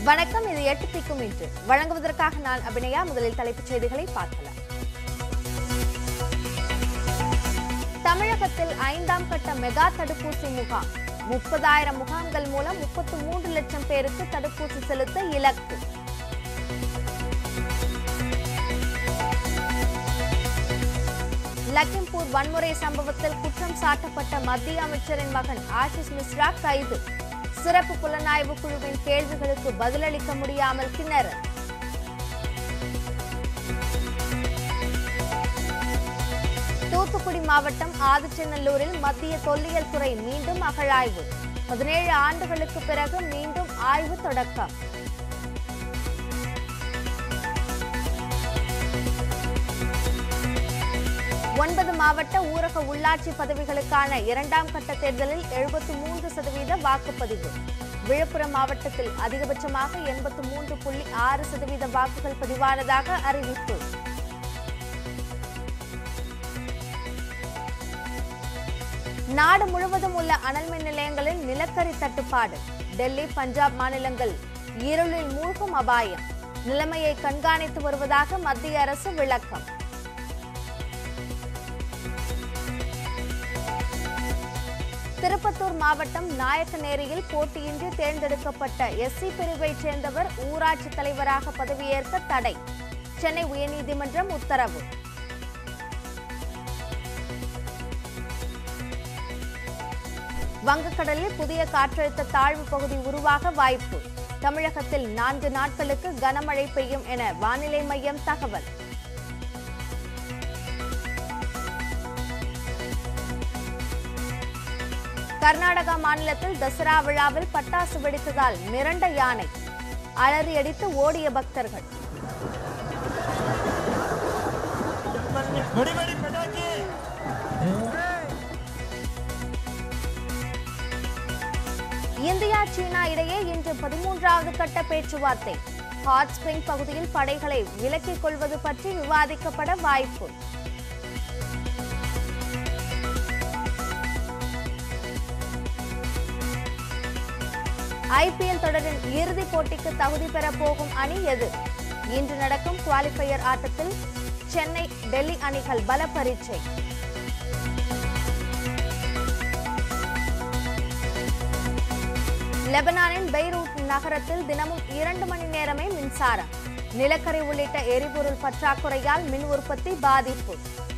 வணக்கம் இது எட்டு திக்கும் இன்று வழங்குவதற்காக நான் அபிநயா முதலில் தலைப்புச் செய்திகளை பார்க்கலாம் தமிழகத்தில் ஐந்தாம் கட்ட மெகா தடுப்பூசி முகாம் முப்பதாயிரம் முகாம்கள் மூலம் முப்பத்து மூன்று லட்சம் பேருக்கு தடுப்பூசி செலுத்த இலக்கு லக்கிம்பூர் வன்முறை சம்பவத்தில் குற்றம் சாட்டப்பட்ட மத்திய அமைச்சரின் மகன் ஆஷிஷ் மிஸ்ரா கைது சிறப்பு புலனாய்வு குழுவின் கேள்விகளுக்கு பதிலளிக்க முடியாமல் திணறல் தூத்துக்குடி மாவட்டம் ஆதிச்சநல்லூரில் மத்திய தொல்லியல் துறை மீண்டும் அகழாய்வு பதினேழு ஆண்டுகளுக்கு பிறகு மீண்டும் ஆய்வு தொடக்கம் ஒன்பது மாவட்ட ஊரக உள்ளாட்சி பதவிகளுக்கான இரண்டாம் கட்ட தேர்தலில் எழுபத்து மூன்று சதவீத வாக்குப்பதிவு விழுப்புரம் மாவட்டத்தில் அதிகபட்சமாக எண்பத்து மூன்று புள்ளி ஆறு சதவீத வாக்குகள் பதிவானதாக அறிவிப்பு நாடு முழுவதும் உள்ள அனல் மின் நிலையங்களில் நிலக்கரி தட்டுப்பாடு டெல்லி பஞ்சாப் மாநிலங்கள் இருளில் மூழ்கும் அபாயம் நிலைமையை கண்காணித்து வருவதாக மத்திய அரசு விளக்கம் திருப்பத்தூர் மாவட்டம் நாயக்கநேரியில் போட்டியின்றி தேர்ந்தெடுக்கப்பட்ட எஸ்சி பிரிவைச் சேர்ந்தவர் ஊராட்சி தலைவராக பதவியேற்க தடை சென்னை உயர்நீதிமன்றம் உத்தரவு வங்கக்கடலில் புதிய காற்றழுத்த தாழ்வு பகுதி உருவாக வாய்ப்பு தமிழகத்தில் நான்கு நாட்களுக்கு கனமழை பெய்யும் என வானிலை மையம் தகவல் கர்நாடகா மாநிலத்தில் தசரா விழாவில் பட்டாசு வெடித்ததால் மிரண்ட யானை அலறி அடித்து ஓடிய பக்தர்கள் बड़ी बड़ी पटाखे இந்தியா சீனா இடையே இன்று பதிமூன்றாவது கட்ட பேச்சுவார்த்தை ஹாட் ஸ்பிரிங் பகுதியில் படைகளை விலக்கிக் கொள்வது பற்றி விவாதிக்கப்பட வாய்ப்பு ஐபிஎல் தொடரின் இறுதிப் போட்டிக்கு தகுதி பெற போகும் அணி எது இன்று நடக்கும் குவாலிஃபயர் ஆட்டத்தில் சென்னை டெல்லி அணிகள் பல பரீட்சை லெபனானின் பெய்ரூட் நகரத்தில் தினமும் இரண்டு மணி நேரமே மின்சாரம் நிலக்கரி உள்ளிட்ட எரிபொருள் பற்றாக்குறையால் மின் உற்பத்தி பாதிப்பு